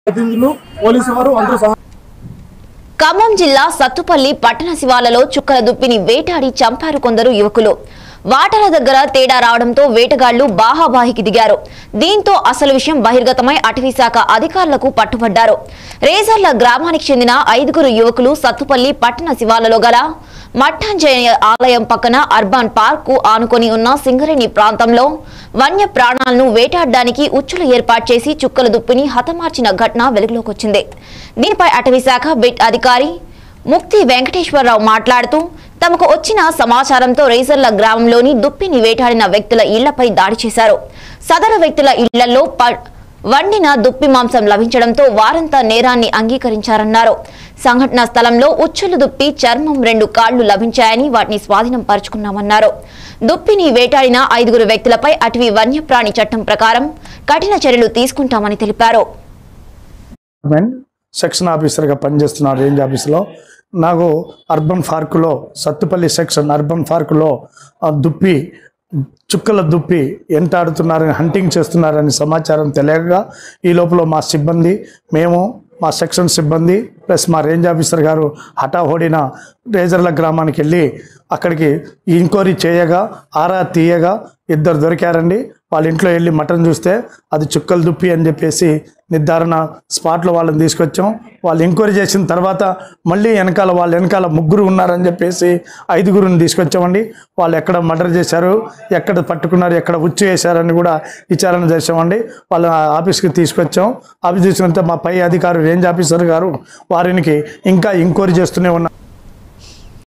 ప్రతినిధులు పోలీసు వారు అందరూ సహా ఖమ్మం జిల్లా సత్తుపల్లి పట్టణ శివాలలో చుక్కల దుప్పిని వేటాడి చంపారు కొందరు యువకులు వాటల దగ్గర తేడా రావడంతో వేటగాళ్లు బాహాబాహికి దిగారు దీంతో అసలు విషయం బహిర్గతమై అటవీ శాఖ అధికారులకు పట్టుబడ్డారు రేజర్ల గ్రామానికి చెందిన ఐదుగురు యువకులు సత్తుపల్లి పట్టణ శివాలలో గల మఠాంజనేయ ఆలయం పక్కన అర్బన్ పార్క్ కు ఆనుకొని ఉన్న సింగరేణి ప్రాంతంలో వన్య ప్రాణాలను వేటాడడానికి ఉచ్చులు ఏర్పాటు చేసి చుక్కల దుప్పిని హతమార్చిన ఘటన వెలుగులోకి వచ్చింది దీనిపై అటవీ శాఖ బిట్ అధికారి ముక్తి వెంకటేశ్వరరావు మాట్లాడుతూ తమకు వచ్చిన సమాచారంతో రేజర్ల గ్రామంలోని దుప్పిని వేటాడిన వ్యక్తుల ఇళ్లపై దాడి చేశారు సదరు వ్యక్తుల ఇళ్లలో ప- వండిన దుప్పి మాంసం లభించడంతో వారంతా నేరాన్ని అంగీకరించారన్నారు సంఘటనా స్థలంలో ఉచ్చులు దుప్పి చర్మం రెండు కాళ్లు లభించాయని వాటిని స్వాధీనం పరుచుకున్నామన్నారు దుప్పిని వేటాడిన ఐదుగురు వ్యక్తులపై అటవీ వన్యప్రాణి చట్టం ప్రకారం కఠిన చర్యలు తీసుకుంటామని తెలిపారు డిపార్ట్మెంట్ సెక్షన్ ఆఫీసర్గా పనిచేస్తున్నాడు రేంజ్ ఆఫీసులో నాకు అర్బన్ పార్కులో సత్తుపల్లి సెక్షన్ అర్బన్ పార్కులో ఆ, దుప్పి చుక్కల దుప్పి ఎంటాడుతున్నారని హంటింగ్ చేస్తున్నారని సమాచారం తెలియగా ఈ లోపల మా సిబ్బంది మేము మా సెక్షన్ సిబ్బంది ప్లస్ మా రేంజ్ ఆఫీసర్ గారు హఠాహోడిన రేజర్ల గ్రామానికి వెళ్ళి అక్కడికి ఎంక్వైరీ చేయగా ఆరా తీయగా ఇద్దరు దొరికారండి వాళ్ళ ఇంట్లో వెళ్ళి మటన్ చూస్తే అది చుక్కలు దుప్పి అని చెప్పేసి నిర్ధారణ స్పాట్లో వాళ్ళని తీసుకొచ్చాం వాళ్ళు ఎంక్వైరీ చేసిన తర్వాత మళ్ళీ వెనకాల వాళ్ళ వెనకాల ముగ్గురు ఉన్నారని చెప్పేసి ఐదుగురిని తీసుకొచ్చామండి వాళ్ళు ఎక్కడ మర్డర్ చేశారు ఎక్కడ పట్టుకున్నారు ఎక్కడ ఉచ్చు వేశారని కూడా విచారణ చేసామండి వాళ్ళ ఆఫీస్కి తీసుకొచ్చాం ఆఫీస్ తీసుకుంటే మా పై అధికారి రేంజ్ ఆఫీసర్ గారు వారికి ఇంకా ఎంక్వైరీ చేస్తూనే ఉన్నారు